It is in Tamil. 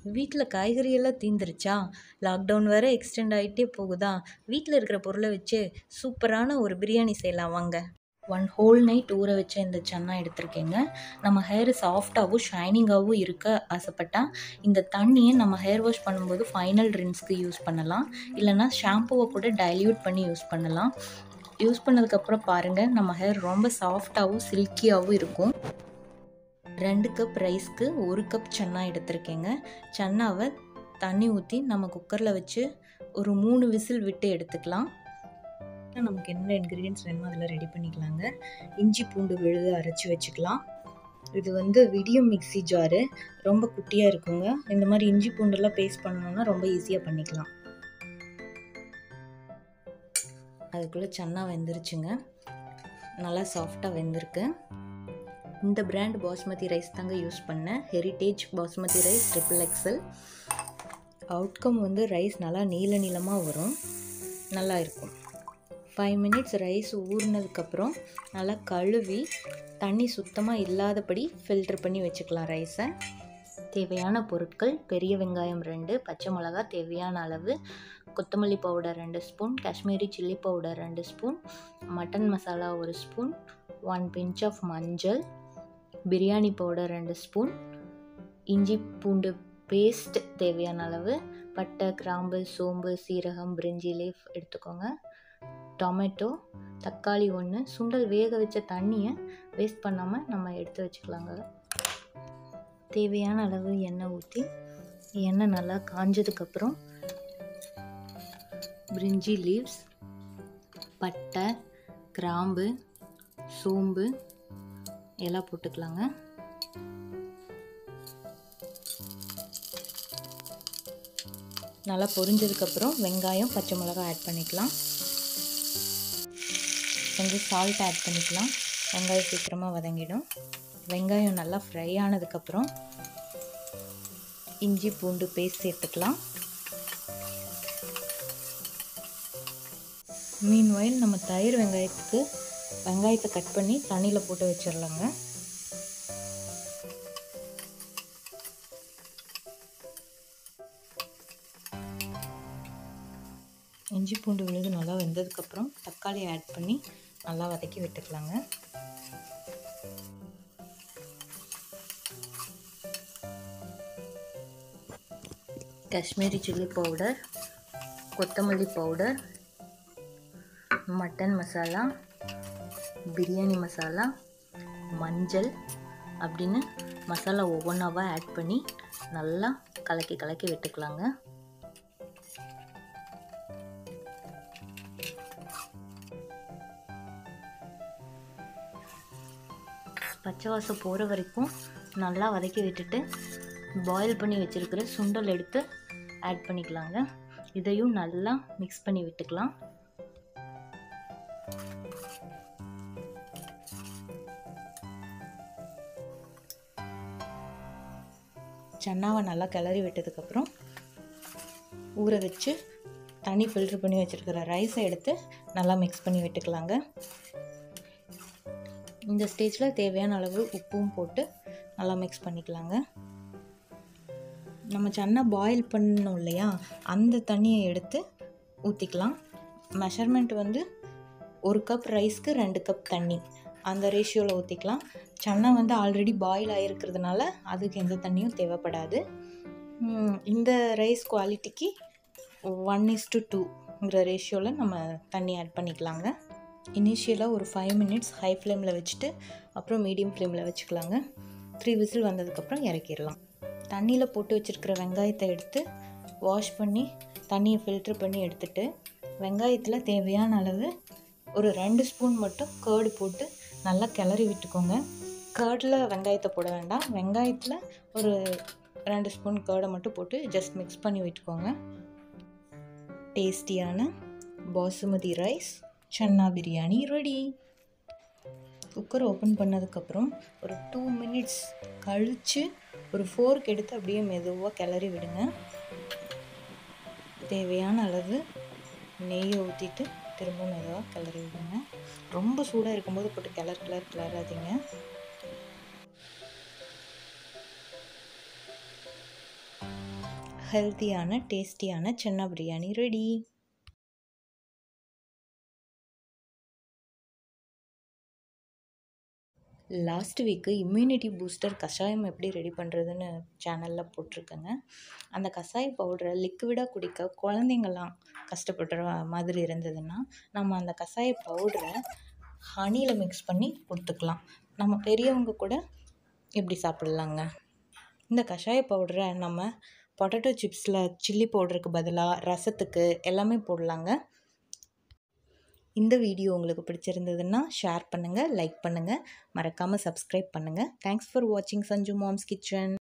வீட்டில் காய்கறியெல்லாம் தீந்துருச்சா லாக்டவுன் வேறு எக்ஸ்டெண்ட் ஆகிட்டே போகுதா வீட்டில் இருக்கிற பொருளை வச்சு சூப்பரான ஒரு பிரியாணி செய்யலாம் வாங்க ஒன் ஹோல் நைட் ஊற வச்ச இந்த சன்னா எடுத்திருக்கேங்க நம்ம ஹேர் சாஃப்டாகவும் ஷைனிங்காகவும் இருக்க ஆசைப்பட்டா இந்த தண்ணியை நம்ம ஹேர் வாஷ் பண்ணும்போது ஃபைனல் ரின்ஸ்க்கு யூஸ் பண்ணலாம் இல்லைனா ஷாம்புவை கூட டைல்யூட் பண்ணி யூஸ் பண்ணலாம் யூஸ் பண்ணதுக்கப்புறம் பாருங்கள் நம்ம ஹேர் ரொம்ப சாஃப்டாகவும் சில்கியாகவும் இருக்கும் ரெண்டு கப் ரைஸ்க்கு ஒரு கப் சன்னா எடுத்திருக்கேங்க சன்னாவை தண்ணி ஊற்றி நம்ம குக்கரில் வச்சு ஒரு மூணு விசில் விட்டு எடுத்துக்கலாம் நமக்கு என்ன இன்க்ரீடியன்ஸ் வேணுமோ அதில் ரெடி பண்ணிக்கலாங்க இஞ்சி பூண்டு விழுது அரைச்சி வச்சுக்கலாம் இது வந்து விடியம் மிக்ஸி ஜாரு ரொம்ப குட்டியாக இருக்குங்க இந்த மாதிரி இஞ்சி பூண்டெல்லாம் பேஸ்ட் பண்ணணும்னா ரொம்ப ஈஸியாக பண்ணிக்கலாம் அதுக்குள்ளே சன்னா வெந்துருச்சுங்க நல்லா சாஃப்டாக வெந்திருக்கு இந்த பிராண்ட் பாஸ்மதி ரைஸ் தாங்க யூஸ் பண்ணேன் Heritage basmati rice triple excel outcome வந்து ரைஸ் நல்லா நீள நீளமாக வரும் நல்லா இருக்கும் ஃபைவ் மினிட்ஸ் ரைஸ் ஊறினதுக்கப்புறம் நல்லா கழுவி தண்ணி சுத்தமாக இல்லாதபடி ஃபில்டர் பண்ணி வச்சுக்கலாம் ரைஸை தேவையான பொருட்கள் பெரிய வெங்காயம் ரெண்டு பச்சை மிளகா தேவையான அளவு கொத்தமல்லி பவுடர் ரெண்டு ஸ்பூன் காஷ்மீரி சில்லி பவுடர் ரெண்டு ஸ்பூன் மட்டன் மசாலா ஒரு ஸ்பூன் ஒன் பிஞ்ச் ஆஃப் மஞ்சள் பிரியாணி பவுடர் ரெண்டு ஸ்பூன் இஞ்சி பூண்டு பேஸ்ட் தேவையான அளவு பட்டை கிராம்பு சோம்பு சீரகம் பிரிஞ்சி லீஃப் எடுத்துக்கோங்க டொமேட்டோ தக்காளி ஒன்று சுண்டல் வேக வச்ச தண்ணியை வேஸ்ட் பண்ணாமல் நம்ம எடுத்து வச்சுக்கலாங்க தேவையான அளவு எண்ணெய் ஊற்றி எண்ணெய் நல்லா காஞ்சதுக்கப்புறம் பிரிஞ்சி லீவ்ஸ் பட்டை கிராம்பு சோம்பு எல்லாம் போட்டுக்கலாங்க நல்லா பொரிஞ்சதுக்கப்புறம் வெங்காயம் பச்சை மிளகாய் ஆட் பண்ணிக்கலாம் கொஞ்சம் சால்ட் ஆட் பண்ணிக்கலாம் வெங்காயம் சீக்கிரமாக வதங்கிடும் வெங்காயம் நல்லா ஃப்ரை ஆனதுக்கப்புறம் இஞ்சி பூண்டு பேஸ்ட் சேர்த்துக்கலாம் மீன் வயல் நம்ம தயிர் வெங்காயத்துக்கு வெங்காயத்தை கட் பண்ணி தண்ணியில் போட்டு வச்சிடலாங்க இஞ்சி பூண்டு விழுது நல்லா வெந்ததுக்கப்புறம் தக்காளி ஆட் பண்ணி நல்லா வதக்கி விட்டுக்கலாங்க காஷ்மீரி சில்லி பவுடர் கொத்தமல்லி பவுடர் மட்டன் மசாலா பிரியாணி மசாலா மஞ்சள் அப்படின்னு மசாலா ஒவ்வொன்றாவாக ஆட் பண்ணி நல்லா கலக்கி கலக்கி விட்டுக்கலாங்க பச்சை வாசம் போகிற வரைக்கும் நல்லா வதக்கி விட்டுட்டு பாயில் பண்ணி வச்சுருக்கிற சுண்டல் எடுத்து ஆட் பண்ணிக்கலாங்க இதையும் நல்லா மிக்ஸ் பண்ணி விட்டுக்கலாம் சன்னாவை நல்லா கிளறி விட்டதுக்கப்புறம் ஊற வச்சு தண்ணி ஃபில்ட்ரு பண்ணி வச்சுருக்கிற ரைஸை எடுத்து நல்லா மிக்ஸ் பண்ணி விட்டுக்கலாங்க இந்த ஸ்டேஜில் தேவையான அளவு உப்பும் போட்டு நல்லா மிக்ஸ் பண்ணிக்கலாங்க நம்ம சன்னா பாயில் பண்ணோம் இல்லையா அந்த தண்ணியை எடுத்து ஊற்றிக்கலாம் மெஷர்மெண்ட் வந்து ஒரு கப் ரைஸ்க்கு ரெண்டு கப் தண்ணி அந்த ரேஷியோவில் ஊற்றிக்கலாம் சன்னா வந்து ஆல்ரெடி பாயில் ஆகிருக்கிறதுனால அதுக்கு எந்த தண்ணியும் தேவைப்படாது இந்த ரைஸ் குவாலிட்டிக்கு ஒன் இஸ் டு டூங்கிற ரேஷியோவில் நம்ம தண்ணி ஆட் பண்ணிக்கலாங்க இனிஷியலாக ஒரு ஃபைவ் மினிட்ஸ் ஹை ஃப்ளேமில் வச்சுட்டு அப்புறம் மீடியம் ஃப்ளேமில் வச்சுக்கலாங்க த்ரீ விசில் வந்ததுக்கப்புறம் இறக்கிடலாம் தண்ணியில் போட்டு வச்சுருக்கிற வெங்காயத்தை எடுத்து வாஷ் பண்ணி தண்ணியை ஃபில்ட்ரு பண்ணி எடுத்துட்டு வெங்காயத்தில் தேவையான அளவு ஒரு ரெண்டு ஸ்பூன் மட்டும் கேர்டு போட்டு நல்லா கிளறி விட்டுக்கோங்க கேர்டில் வெங்காயத்தை போட வேண்டாம் வெங்காயத்தில் ஒரு ரெண்டு ஸ்பூன் கேர்டை மட்டும் போட்டு ஜஸ்ட் மிக்ஸ் பண்ணி விட்டுக்கோங்க டேஸ்டியான basmati rice chana biryani ready cooker open பண்ணதுக்கப்புறம் ஒரு டூ மினிட்ஸ் கழித்து ஒரு ஃபோர்க் எடுத்து அப்படியே மெதுவாக கிளறி விடுங்க தேவையான அளவு நெய்யை ஊற்றிட்டு திரும்ப மெதுவாக கிளறி விடுங்க ரொம்ப சூடாக இருக்கும்போது போட்டு கிளறு கிளறு கிளறாதீங்க ஹெல்த்தியான டேஸ்டியான சென்னா பிரியாணி ரெடி லாஸ்ட் வீக்கு இம்யூனிட்டி பூஸ்டர் கஷாயம் எப்படி ரெடி பண்ணுறதுன்னு சேனலில் போட்டிருக்கேங்க அந்த கஷாய பவுடரை லிக்விடாக குடிக்க குழந்தைங்கள்லாம் கஷ்டப்படுற மாதிரி இருந்ததுன்னா நம்ம அந்த கஷாய பவுடரை ஹனியில் மிக்ஸ் பண்ணி கொடுத்துக்கலாம் நம்ம பெரியவங்க கூட இப்படி சாப்பிட்லாங்க இந்த கஷாய பவுடரை நம்ம பொட்டேட்டோ சிப்ஸில் சில்லி பவுடருக்கு பதிலாக ரசத்துக்கு எல்லாமே போடலாங்க இந்த வீடியோ உங்களுக்கு பிடிச்சிருந்ததுன்னா ஷேர் பண்ணுங்கள் லைக் பண்ணுங்கள் மறக்காமல் சப்ஸ்கிரைப் பண்ணுங்கள் தேங்க்ஸ் ஃபார் வாட்சிங் சஞ்சு மாம்ஸ் கிச்சன்